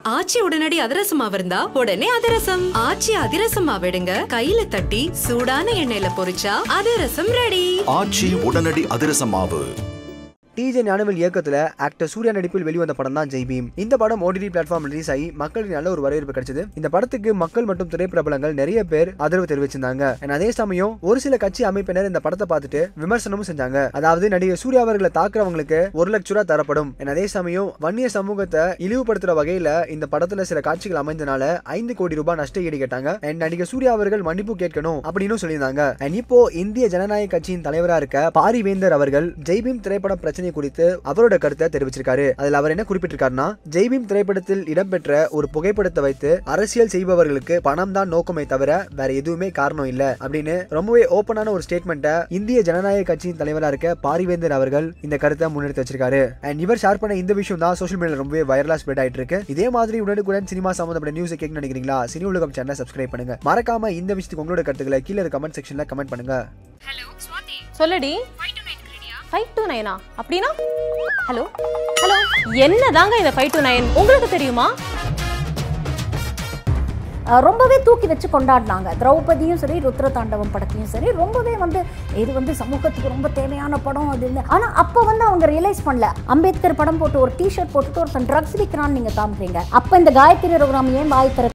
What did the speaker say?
ஆச்சி உடனடி அதிரசம் இருந்தா உடனே அதிரசம் ஆச்சி அதிரசம் விடுங்க கையில தட்டி சூடான எண்ணெயில பொரிச்சா அதிரசம் ரெடி ஆச்சி உடனடி அதிரச மாவு டிஜே ஞானவேல் இயக்கத்துல ஆக்டர் சூர்யா நடிப்பில் வெளிவந்த படம் தான் ஜெய் பீம் இந்த படம் ஓடிடி பிளாட்ஃபார்ம் ரிலீஸ் ஆகி மக்களுக்கு நல்ல ஒரு வரவேற்பு கிடைச்சது இந்த படத்துக்கு மக்கள் மற்றும் திரைப்பிரபலங்கள் நிறைய பேர் ஆதரவு தெரிவிச்சிருந்தாங்க And அதே சமயம் ஒரு சில கட்சி அமைப்பினர் இந்த படத்தை பார்த்துட்டு விமர்சனமும் செஞ்சாங்க அதாவது நடிகர் சூர்யா அவர்களை தாக்குறவங்களுக்கு ஒரு லட்ச ரூபா தரப்படும் And அதே சமயம் வன்னிய சமூகத்தை இழிவுபடுத்துற வகையில இந்த படத்துல சில காட்சிகள் அமைந்தனால ஐந்து கோடி ரூபாய் நஷ்ட ஈடு கேட்டாங்க And நடிகர் சூர்யா அவர்கள் மன்னிப்பு கேட்கணும் அப்படின்னு சொல்லியிருந்தாங்க And இப்போ இந்திய ஜனநாயக கட்சியின் தலைவரா இருக்க பாரிவேந்தர் அவர்கள் ஜெய்பீம் திரைப்பட பிரச்சனை குறித்து அவரோட கருத்தை தெரிவிச்சிருக்காரு அதுல அவர் என்ன குறிப்பிட்டிருக்காருன்னா ஜெய்பீம் திரைப்படத்தில் இடம்பெற்ற ஒரு புகைப்படத்தை வைத்து அரசியல் செய்பவர்களுக்கு பணம் தான் நோக்கமே தவிர வேற எதுவுமே காரணம் இல்ல அப்படின்னு ரொம்பவே ஓப்பனான ஒரு ஸ்டேட்மெண்ட்டை இந்திய ஜனநாயக கட்சியின் தலைவரா இருக்க பாரிவேந்தர் அவர்கள் இந்த கருத்தை முன்னெடுத்து வச்சிருக்காரு அண்ட் இவர் ஷேர் பண்ண இந்த விஷயம் தான் சோஷியல் மீடியால ரொம்பவே வைரலா ஸ்ப்ரெட் ஆயிட்டு இருக்கு இதே மாதிரி உடனுக்குடன் சினிமா சம்பந்தப்பட்ட நியூஸ் கேட்க நினைக்கிறீங்களா சினி உலகம் சேனலை சப்ஸ்கிரைப் பண்ணுங்க மறக்காம இந்த விஷயத்துக்கு உங்களோட கருத்துக்களை கீழே இருக்க கமெண்ட் செக்ஷன்ல கமெண்ட் பண்ணுங்க சொல்லுடி ஃபைவ் டூ நைனா அப்படின்னா ஹலோ ஹலோ என்னதாங்க இந்த ஃபைவ் டூ நைன் உங்களுக்கு தெரியுமா அஹ் ரொம்பவே தூக்கி வச்சு கொண்டாடினாங்க திரௌபதியும் சரி ருத்ர தாண்டவம் படத்தையும் சரி ரொம்பவே வந்து இது வந்து சமூகத்துக்கு ரொம்ப தேவையான படம் அது இல்லை ஆனால் அப்போ வந்து அவங்க ரியலைஸ் பண்ணல அம்பேத்கர் படம் போட்டு ஒரு டிஷர்ட் போட்டுட்டு ஒருத்தன் ட்ரக்ஸ் விற்கிறான்னு நீங்கள் காமிக்கிறீங்க அப்போ இந்த காயத்ரி ரகுராம் ஏன் வாய் திற